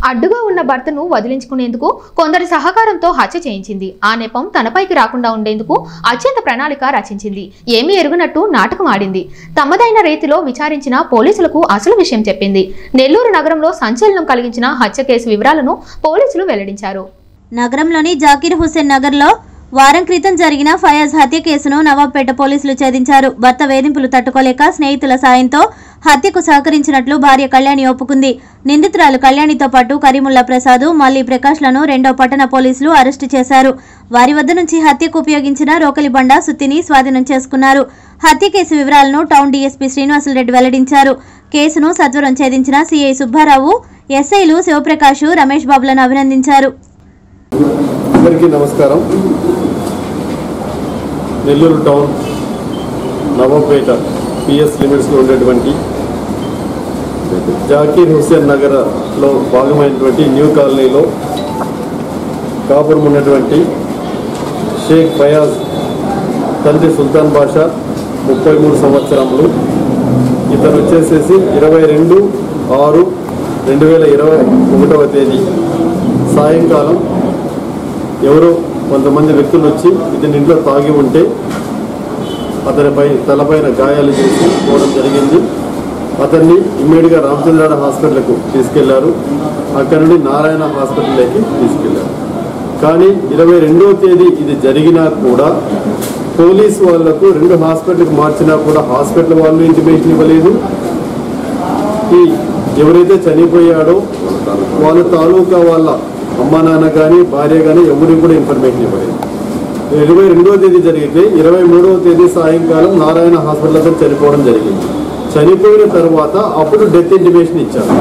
అడ్డుగా ఉన్న భర్తను వదిలించుకునేందుకు కొందరి సహకారంతో హత్య చేయించింది ఆ నెపం తనపైకి రాకుండా ఉండేందుకు అత్యంత ప్రణాళిక రచించింది ఏమీ ఎరుగునట్టు నాటకం ఆడింది తమదైన రీతిలో విచారించిన పోలీసులకు అసలు విషయం చెప్పింది నెల్లూరు నగరంలో సంచలనం కలిగించిన హత్య కేసు వివరాలను పోలీసులు వెల్లడించారు నగరంలోని జాకీర్ హుస్సేన్ నగర్లో వారం క్రితం జరిగిన ఫయాజ్ హత్య కేసును నవాబ్పేట పోలీసులు ఛేదించారు భర్త వేధింపులు తట్టుకోలేక స్నేహితుల సాయంతో హత్యకు సహకరించినట్లు భార్య కళ్యాణి ఒప్పుకుంది నిందితురాలు కళ్యాణితో పాటు కరీముల్లా ప్రసాద్ మల్లి ప్రకాష్లను రెండో పట్టణ పోలీసులు అరెస్టు చేశారు వారి వద్ద నుంచి హత్యకు ఉపయోగించిన రోకలి బండ సుత్తిని స్వాధీనం చేసుకున్నారు హత్య కేసు వివరాలను టౌన్ డీఎస్పీ శ్రీనివాసులరెడ్డి వెల్లడించారు కేసును సత్వరం ఛేదించిన సీఐ సుబ్బారావు ఎస్ఐలు శివప్రకాష్ రమేష్ బాబులను అభినందించారు అందరికీ నమస్కారం నెల్లూరు టౌన్ నవాబేట పిఎస్ లిమిట్స్లో ఉండేటువంటి జాకీర్ హుస్సేన్ నగర్లో భాగమైనటువంటి న్యూ కాలనీలో కాపురం ఉన్నటువంటి షేక్ ఫయాజ్ తండ్రి సుల్తాన్ బాషా ముప్పై మూడు సంవత్సరములు ఇతను వచ్చేసేసి ఇరవై రెండు ఆరు రెండు వేల ఇరవై ఒకటవ తేదీ సాయంకాలం ఎవరో కొంతమంది వ్యక్తులు వచ్చి ఇతని ఇంట్లో తాగి ఉంటే అతనిపై తలపైన గాయాలు చేసి పోవడం జరిగింది అతన్ని ఇమ్మీడియట్గా రామచంద్రాడ హాస్పిటల్కు తీసుకెళ్లారు అక్కడి నుండి నారాయణ హాస్పిటల్లోకి తీసుకెళ్లారు కానీ ఇరవై రెండవ తేదీ ఇది జరిగినా కూడా పోలీస్ వాళ్లకు రెండు హాస్పిటల్కి మార్చినా కూడా హాస్పిటల్ వాళ్ళు ఇంటిమేషన్ ఇవ్వలేదు ఈ ఎవరైతే చనిపోయాడో వాళ్ళ తాలూకా వాళ్ళ అమ్మ నాన్న కానీ భార్య కానీ ఎవరికి కూడా ఇన్ఫర్మేషన్ ఇవ్వలేదు ఇరవై రెండవ తేదీ జరిగితే ఇరవై మూడవ తేదీ సాయంకాలం నారాయణ హాస్పిటల్ అతను చనిపోవడం జరిగింది చనిపోయిన తర్వాత అప్పుడు డెత్ ఇంటిమేషన్ ఇచ్చారు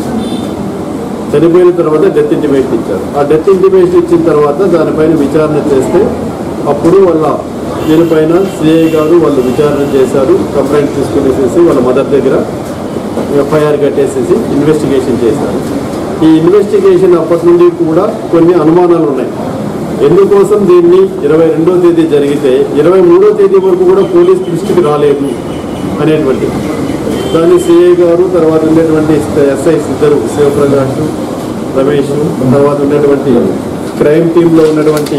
చనిపోయిన తర్వాత డెత్ ఇంటిమేషన్ ఇచ్చారు ఆ డెత్ ఇంటిమేషన్ ఇచ్చిన తర్వాత దానిపైన విచారణ చేస్తే అప్పుడు వాళ్ళ దీనిపైన సిఐ గారు వాళ్ళు విచారణ చేశారు కంప్లైంట్ తీసుకునేసేసి వాళ్ళ మదర్ దగ్గర ఎఫ్ఐఆర్ కట్టేసేసి ఇన్వెస్టిగేషన్ చేశారు ఈ ఇన్వెస్టిగేషన్ అప్పటి నుండి కూడా కొన్ని అనుమానాలు ఉన్నాయి ఎందుకోసం దీన్ని ఇరవై రెండో తేదీ జరిగితే ఇరవై మూడో తేదీ వరకు కూడా పోలీస్ దృష్టికి రాలేదు అనేటువంటి దాన్ని సిఐ గారు తర్వాత ఉండేటువంటి ఎస్ఐ ఇద్దరు శివప్రకాష్ రమేష్ తర్వాత ఉన్నటువంటి క్రైమ్ టీంలో ఉన్నటువంటి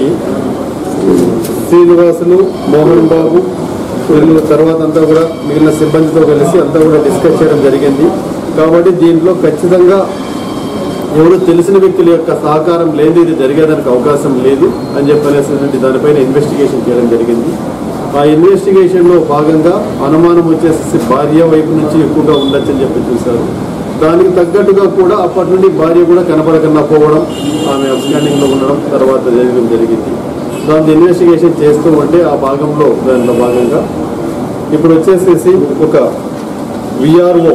శ్రీనివాసులు మోహన్ బాబు వీళ్ళు తర్వాత అంతా కూడా మిగిలిన సిబ్బందితో కలిసి అంతా కూడా డిస్కస్ చేయడం జరిగింది కాబట్టి దీంట్లో ఖచ్చితంగా ఎవరు తెలిసిన వ్యక్తుల యొక్క సహకారం లేదు ఇది జరిగేదానికి అవకాశం లేదు అని చెప్పనేసి దానిపైన ఇన్వెస్టిగేషన్ చేయడం జరిగింది ఆ ఇన్వెస్టిగేషన్లో భాగంగా అనుమానం వచ్చేసి భార్య వైపు నుంచి ఎక్కువగా ఉండొచ్చని చెప్పి చూశారు దానికి తగ్గట్టుగా కూడా అప్పటి నుండి భార్య కూడా కనపడకుండా పోవడం ఆమె అబ్స్టాండింగ్లో ఉండడం తర్వాత జరగడం జరిగింది దాని ఇన్వెస్టిగేషన్ చేస్తూ ఉంటే ఆ భాగంలో దానిలో భాగంగా ఇప్పుడు వచ్చేసేసి ఒక విఆర్ఓ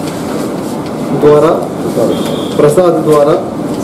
ద్వారా ప్రసాద్ ద్వారా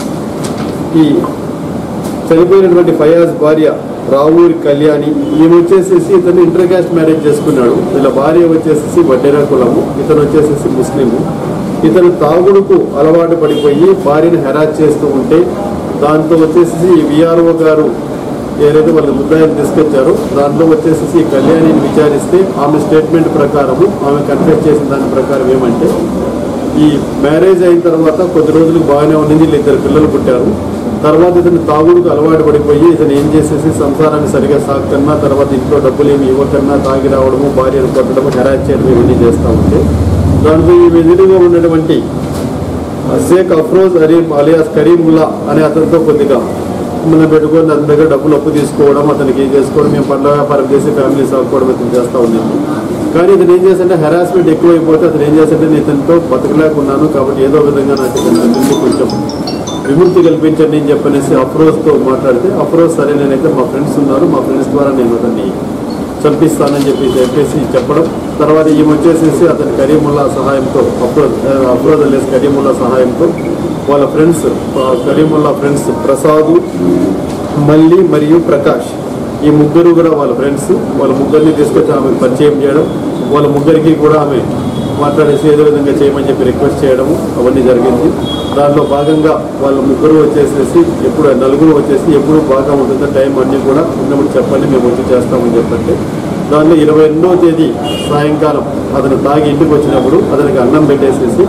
ఈ చనిపోయినటువంటి ఫయాజ్ భార్య రావూరి కళ్యాణి ఈమె వచ్చేసేసి ఇతను ఇంటర్ కాస్ట్ మ్యారేజ్ చేసుకున్నాడు వీళ్ళ భార్య వచ్చేసేసి వడ్డెరా కులము ఇతను వచ్చేసేసి ముస్లిము ఇతను తాగుడుకు అలవాటు పడిపోయి భార్యను హెరాస్ చేస్తూ ఉంటే దాంతో వచ్చేసి ఈ విఆర్ఓ గారు ఏదైతే వాళ్ళు ముద్దాయిలు తీసుకొచ్చారో దాంట్లో వచ్చేసి ఈ కళ్యాణిని విచారిస్తే ఆమె స్టేట్మెంట్ ప్రకారము ఆమె కన్ఫెస్ చేసిన దాని ప్రకారం ఏమంటే ఈ మ్యారేజ్ అయిన తర్వాత కొద్ది రోజులకు బాగానే ఉండింది వీళ్ళు ఇద్దరు పిల్లలు పుట్టారు తర్వాత ఇతను తాగుడుకు అలవాటు పడిపోయి ఇతను ఏం చేసేసి సంసారాన్ని సరిగా సాగుతున్నా తర్వాత ఇంట్లో డబ్బులు ఏమి ఇవ్వకన్నా తాగి రావడము భార్యను కొట్టడము హెరాస్ చేయడం ఇవన్నీ చేస్తూ ఉంటే దాంట్లో ఈ ఎదురుగా ఉన్నటువంటి షేక్ అఫ్రోజ్ అరీం అలియాస్ కరీముల్లా అనే అతనితో కొద్దిగా మనం పెట్టుకొని అతని దగ్గర డబ్బులు అప్పు తీసుకోవడం అతనికి ఏం చేసుకోవడం మేము పండ్ల వ్యాపారం చేసి ఫ్యామిలీ సాగుకోవడం ఇతను చేస్తూ ఉన్నాము కానీ ఇతను ఏం చేస్తుంటే హెరాస్మెంట్ ఎక్కువైపోతే అతను ఏం చేస్తుంటే నేను ఇతనితో బతకలేకున్నాను కాబట్టి ఏదో విధంగా నాకు ఇతని నుండి కొంచెం విముక్తి కల్పించండి అని చెప్పనేసి అఫ్రోజ్తో మాట్లాడితే అఫ్రోజ్ సరే నేనైతే మా ఫ్రెండ్స్ ఉన్నారు మా ఫ్రెండ్స్ ద్వారా నేను అతన్ని చంపిస్తానని చెప్పి చెప్పేసి చెప్పడం తర్వాత ఈమె వచ్చేసేసి అతని కరీముల్లా సహాయంతో అఫ్రోజ్ అఫ్రోజ్ అలేస్ కరీముల్లా సహాయంతో వాళ్ళ ఫ్రెండ్స్ కరీముల్లా ఫ్రెండ్స్ ప్రసాద్ మల్లి మరియు ప్రకాష్ ఈ ముగ్గురు కూడా వాళ్ళ ఫ్రెండ్స్ వాళ్ళ ముగ్గురిని తీసుకొచ్చి ఆమె పరిచయం చేయడం వాళ్ళ ముగ్గురికి కూడా ఆమె మాట్లాడేసి ఏదో విధంగా చేయమని చెప్పి రిక్వెస్ట్ చేయడము అవన్నీ జరిగింది దానిలో భాగంగా వాళ్ళ ముగ్గురు వచ్చేసేసి ఎప్పుడు నలుగురు వచ్చేసి ఎప్పుడు బాగా ఉంటుందో టైం అన్నీ కూడా ఉన్నప్పుడు చెప్పండి మేము వచ్చి చేస్తామని చెప్పండి దానిలో ఇరవై రెండవ తేదీ సాయంకాలం అతను తాగి ఇంటికి వచ్చినప్పుడు అతనికి అన్నం పెట్టేసేసి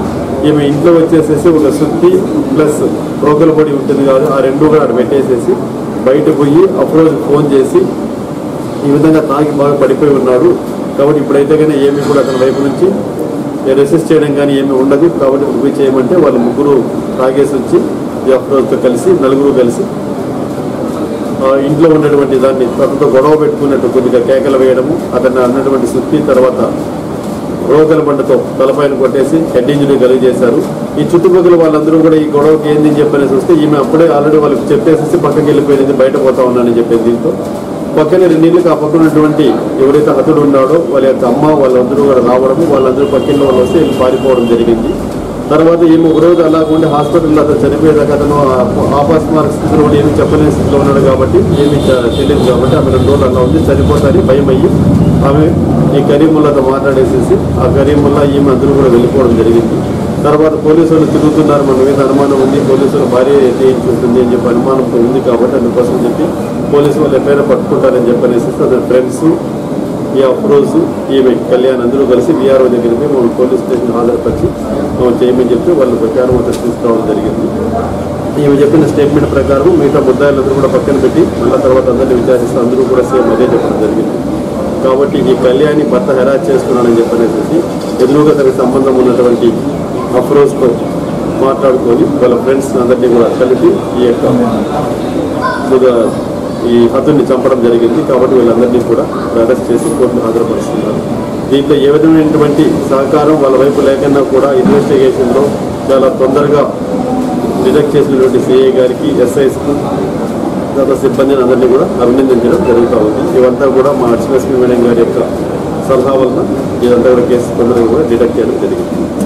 ఈమె ఇంట్లో వచ్చేసేసి ఒక సుత్తి ప్లస్ రోకల పొడి ఉంటుంది కాదు ఆ రెండు కూడా అక్కడ పెట్టేసేసి బయట పోయి అప్రోజ్ ఫోన్ చేసి ఈ విధంగా తాగి బాగా పడిపోయి ఉన్నాడు కాబట్టి ఇప్పుడైతే కానీ ఏమీ కూడా అతని వైపు నుంచి రెసిస్ట్ చేయడం కానీ ఏమీ ఉండదు కాబట్టి ఇప్పుడు చేయమంటే వాళ్ళు ముగ్గురు తాగేసి వచ్చి ఈ అప్రోజ్తో కలిసి నలుగురు కలిసి ఆ, ఇంట్లో ఉన్నటువంటి దాన్ని అతనితో గొడవ పెట్టుకున్నట్టు కొద్దిగా కేకలు వేయడము అతన్ని అన్నటువంటి సుత్తి తర్వాత రోగల బండతో తలపైన కొట్టేసి హెడ్ ఇంజరీ కలిగజేశారు ఈ చుట్టుపక్కల వాళ్ళందరూ కూడా ఈ గొడవకి ఏంది అని చెప్పనేసి వస్తే ఈమె అప్పుడే ఆల్రెడీ వాళ్ళకి చెప్పేసేసి పక్కకి వెళ్ళిపోయింది బయట పోతా ఉన్నానని చెప్పేది దీంతో పక్కనే రెండింటికి ఆ పక్కన ఉన్నటువంటి ఎవరైతే హతుడు ఉన్నాడో వాళ్ళ యొక్క అమ్మ వాళ్ళందరూ కూడా రావడము వాళ్ళందరూ పక్కిన వాళ్ళు వస్తే వీళ్ళు పారిపోవడం జరిగింది తర్వాత ఈమె ఒక రోజు అలా ఉండి హాస్పిటల్లో అతను చనిపోయేదాకా అతను ఆపాస్మార స్థితిలో ఉండి ఏమి చెప్పలేని స్థితిలో ఉన్నాడు కాబట్టి ఏమి చ- తెలియదు కాబట్టి ఆమె రెండు రోజులు అలా ఉంది చనిపోతారని భయం అయ్యి ఆమె ఈ కరీముల్లాతో మాట్లాడేసేసి ఆ కరీముల్లా ఈమె అందరూ కూడా వెళ్ళిపోవడం జరిగింది తర్వాత పోలీసు వాళ్ళు తిరుగుతున్నారు మన మీద అనుమానం ఉంది పోలీసులు భార్య చేయించి ఉంటుంది అని చెప్పి అనుమానంతో ఉంది కాబట్టి అందుకోసం చెప్పి పోలీసు వాళ్ళు ఎప్పుడైనా పట్టుకుంటారని చెప్పనేసి అతని ఫ్రెండ్స్ ఈ అఫ్రోజ్ ఈమె కళ్యాణ్ అందరూ కలిసి విఆర్ఓ దగ్గరికి మనం పోలీస్ స్టేషన్ హాజరుపరిచి మనం చేయమని చెప్పి వాళ్ళ ప్రకారం అతను తీసుకురావడం జరిగింది ఈమె చెప్పిన స్టేట్మెంట్ ప్రకారం మిగతా ముద్దాయిలందరూ కూడా పక్కన పెట్టి మళ్ళీ తర్వాత అందరినీ విచారిస్తూ అందరూ కూడా సేమ్ అదే చెప్పడం జరిగింది కాబట్టి ఈ కళ్యాణి భర్త హెరాస్ చేస్తున్నానని చెప్పనేసి ఎదురుగా తనకి సంబంధం ఉన్నటువంటి అఫ్రోజ్తో మాట్లాడుకొని వాళ్ళ ఫ్రెండ్స్ అందరినీ కూడా కలిపి ఈ యొక్క ముందుగా ఈ హతుని చంపడం జరిగింది కాబట్టి వీళ్ళందరినీ కూడా అరెస్ట్ చేసి కోర్టును హాజరుపరుస్తున్నారు దీంట్లో ఏ విధమైనటువంటి సహకారం వాళ్ళ వైపు లేకన్నా కూడా ఇన్వెస్టిగేషన్లో చాలా తొందరగా డిటెక్ట్ చేసినటువంటి సిఐ గారికి ఎస్ఐస్కు గత సిబ్బందిని అందరినీ కూడా అభినందించడం జరుగుతూ ఉంది ఇవంతా కూడా మా లక్ష్మీలక్ష్మి మేడం గారి యొక్క సలహా వలన ఇదంతా కూడా కేసు తొందరగా కూడా డిటెక్ట్ చేయడం జరిగింది